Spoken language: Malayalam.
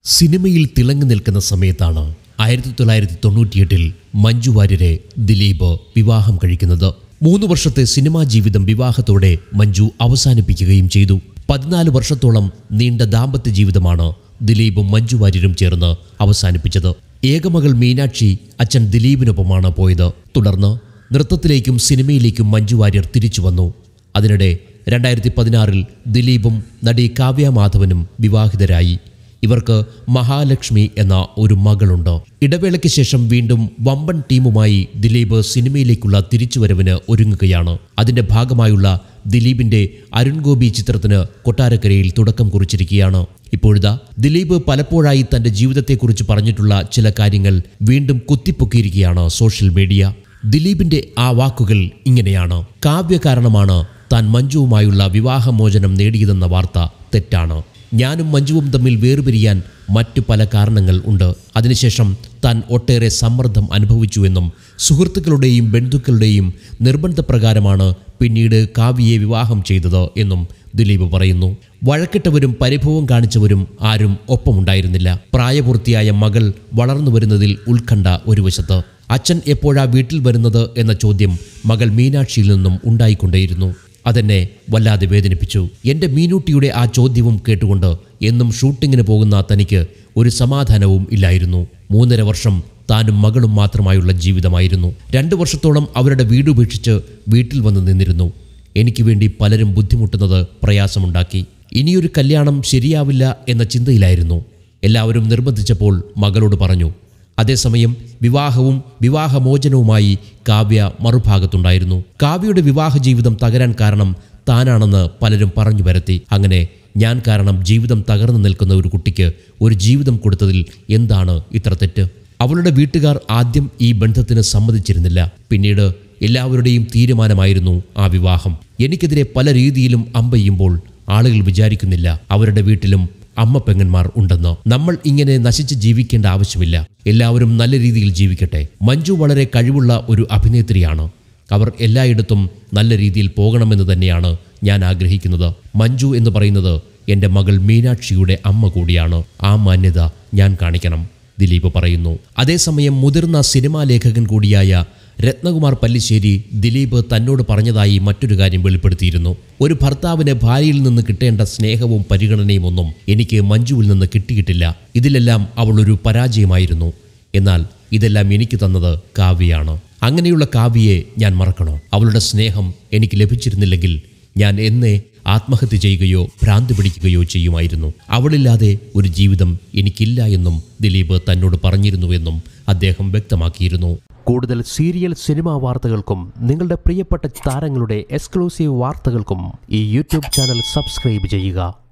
സിനിമയിൽ തിളങ്ങി നിൽക്കുന്ന സമയത്താണ് ആയിരത്തി തൊള്ളായിരത്തി തൊണ്ണൂറ്റിയെട്ടിൽ മഞ്ജു വാര്യരെ ദിലീപ് വിവാഹം കഴിക്കുന്നത് മൂന്ന് വർഷത്തെ സിനിമാ ജീവിതം വിവാഹത്തോടെ മഞ്ജു അവസാനിപ്പിക്കുകയും ചെയ്തു പതിനാല് വർഷത്തോളം നീണ്ട ദാമ്പത്യ ജീവിതമാണ് ദിലീപും മഞ്ജു വാര്യരും ചേർന്ന് അവസാനിപ്പിച്ചത് ഏകമകൾ മീനാക്ഷി അച്ഛൻ ദിലീപിനൊപ്പമാണ് പോയത് തുടർന്ന് നൃത്തത്തിലേക്കും സിനിമയിലേക്കും മഞ്ജു വാര്യർ തിരിച്ചു വന്നു അതിനിടെ രണ്ടായിരത്തി പതിനാറിൽ ദിലീപും നടി കാവ്യ മാധവനും വിവാഹിതരായി ഇവർക്ക് മഹാലക്ഷ്മി എന്ന ഒരു മകളുണ്ട് ഇടവേളയ്ക്ക് ശേഷം വീണ്ടും വമ്പൻ ടീമുമായി ദിലീപ് സിനിമയിലേക്കുള്ള തിരിച്ചുവരവിന് ഒരുങ്ങുകയാണ് അതിന്റെ ഭാഗമായുള്ള ദിലീപിന്റെ അരുൺ ഗോപി ചിത്രത്തിന് കൊട്ടാരക്കരയിൽ തുടക്കം കുറിച്ചിരിക്കുകയാണ് ഇപ്പോഴിതാ ദിലീപ് പലപ്പോഴായി തന്റെ ജീവിതത്തെക്കുറിച്ച് പറഞ്ഞിട്ടുള്ള ചില കാര്യങ്ങൾ വീണ്ടും കുത്തിപ്പൊക്കിയിരിക്കുകയാണ് സോഷ്യൽ മീഡിയ ദിലീപിന്റെ ആ വാക്കുകൾ ഇങ്ങനെയാണ് കാവ്യ കാരണമാണ് താൻ മഞ്ജുവുമായുള്ള വിവാഹമോചനം നേടിയതെന്ന വാർത്ത തെറ്റാണ് ഞാനും മഞ്ജുവും തമ്മിൽ വേർപിരിയാൻ മറ്റു പല കാരണങ്ങൾ ഉണ്ട് അതിനുശേഷം താൻ ഒട്ടേറെ സമ്മർദ്ദം അനുഭവിച്ചുവെന്നും സുഹൃത്തുക്കളുടെയും ബന്ധുക്കളുടെയും നിർബന്ധപ്രകാരമാണ് പിന്നീട് കാവ്യയെ വിവാഹം ചെയ്തത് എന്നും ദിലീപ് പറയുന്നു വഴക്കിട്ടവരും പരിഭവം കാണിച്ചവരും ആരും ഒപ്പമുണ്ടായിരുന്നില്ല പ്രായപൂർത്തിയായ മകൾ വളർന്നു വരുന്നതിൽ ഉത്കണ്ഠ ഒരു വശത്ത് അച്ഛൻ എപ്പോഴാ വീട്ടിൽ വരുന്നത് എന്ന ചോദ്യം മകൾ മീനാക്ഷിയിൽ നിന്നും ഉണ്ടായിക്കൊണ്ടേയിരുന്നു അതെന്നെ വല്ലാതെ വേദനിപ്പിച്ചു എൻ്റെ മീനൂട്ടിയുടെ ആ ചോദ്യവും കേട്ടുകൊണ്ട് എന്നും ഷൂട്ടിങ്ങിന് പോകുന്ന തനിക്ക് ഒരു സമാധാനവും ഇല്ലായിരുന്നു മൂന്നര വർഷം താനും മകളും മാത്രമായുള്ള ജീവിതമായിരുന്നു രണ്ടു വർഷത്തോളം അവരുടെ വീട് ഉപേക്ഷിച്ച് വീട്ടിൽ വന്ന് നിന്നിരുന്നു എനിക്ക് വേണ്ടി പലരും ബുദ്ധിമുട്ടുന്നത് പ്രയാസമുണ്ടാക്കി ഇനിയൊരു കല്യാണം ശരിയാവില്ല എന്ന ചിന്തയിലായിരുന്നു എല്ലാവരും നിർബന്ധിച്ചപ്പോൾ മകളോട് പറഞ്ഞു അതേസമയം വിവാഹവും വിവാഹമോചനവുമായി കാവ്യ മറുഭാഗത്തുണ്ടായിരുന്നു കാവ്യയുടെ വിവാഹ ജീവിതം തകരാൻ കാരണം താനാണെന്ന് പലരും പറഞ്ഞു വരത്തി അങ്ങനെ ഞാൻ കാരണം ജീവിതം തകർന്നു നിൽക്കുന്ന ഒരു കുട്ടിക്ക് ഒരു ജീവിതം കൊടുത്തതിൽ എന്താണ് ഇത്ര തെറ്റ് അവളുടെ വീട്ടുകാർ ആദ്യം ഈ ബന്ധത്തിന് സമ്മതിച്ചിരുന്നില്ല പിന്നീട് എല്ലാവരുടെയും തീരുമാനമായിരുന്നു ആ വിവാഹം എനിക്കെതിരെ പല രീതിയിലും അമ്പെയ്യുമ്പോൾ ആളുകൾ വിചാരിക്കുന്നില്ല അവരുടെ വീട്ടിലും അമ്മ പെങ്ങന്മാർ ഉണ്ടെന്ന് നമ്മൾ ഇങ്ങനെ നശിച്ച് ജീവിക്കേണ്ട ആവശ്യമില്ല എല്ലാവരും നല്ല രീതിയിൽ ജീവിക്കട്ടെ മഞ്ജു വളരെ കഴിവുള്ള ഒരു അഭിനേത്രിയാണ് അവർ എല്ലായിടത്തും നല്ല രീതിയിൽ പോകണമെന്ന് തന്നെയാണ് ഞാൻ ആഗ്രഹിക്കുന്നത് മഞ്ജു എന്ന് പറയുന്നത് എൻ്റെ മകൾ മീനാക്ഷിയുടെ അമ്മ കൂടിയാണ് ആ മാന്യത ഞാൻ കാണിക്കണം ദിലീപ് പറയുന്നു അതേസമയം മുതിർന്ന സിനിമാ ലേഖകൻ കൂടിയായ രത്നകുമാർ പല്ലിശ്ശേരി ദിലീപ് തന്നോട് പറഞ്ഞതായി മറ്റൊരു കാര്യം വെളിപ്പെടുത്തിയിരുന്നു ഒരു ഭർത്താവിന് ഭാര്യയിൽ നിന്ന് കിട്ടേണ്ട സ്നേഹവും പരിഗണനയും ഒന്നും എനിക്ക് മഞ്ജുവിൽ നിന്ന് കിട്ടിയിട്ടില്ല ഇതിലെല്ലാം അവൾ ഒരു പരാജയമായിരുന്നു എന്നാൽ ഇതെല്ലാം എനിക്ക് തന്നത് കാവ്യയാണ് അങ്ങനെയുള്ള കാവ്യയെ ഞാൻ മറക്കണോ അവളുടെ സ്നേഹം എനിക്ക് ലഭിച്ചിരുന്നില്ലെങ്കിൽ ഞാൻ എന്നെ ആത്മഹത്യ ചെയ്യുകയോ ഭ്രാന്തി പിടിക്കുകയോ ചെയ്യുമായിരുന്നു അവളില്ലാതെ ഒരു ജീവിതം എനിക്കില്ല എന്നും ദിലീപ് തന്നോട് പറഞ്ഞിരുന്നുവെന്നും അദ്ദേഹം വ്യക്തമാക്കിയിരുന്നു കൂടുതൽ സീരിയൽ സിനിമാ വാർത്തകൾക്കും നിങ്ങളുടെ പ്രിയപ്പെട്ട താരങ്ങളുടെ എക്സ്ക്ലൂസീവ് വാർത്തകൾക്കും ഈ യൂട്യൂബ് ചാനൽ സബ്സ്ക്രൈബ് ചെയ്യുക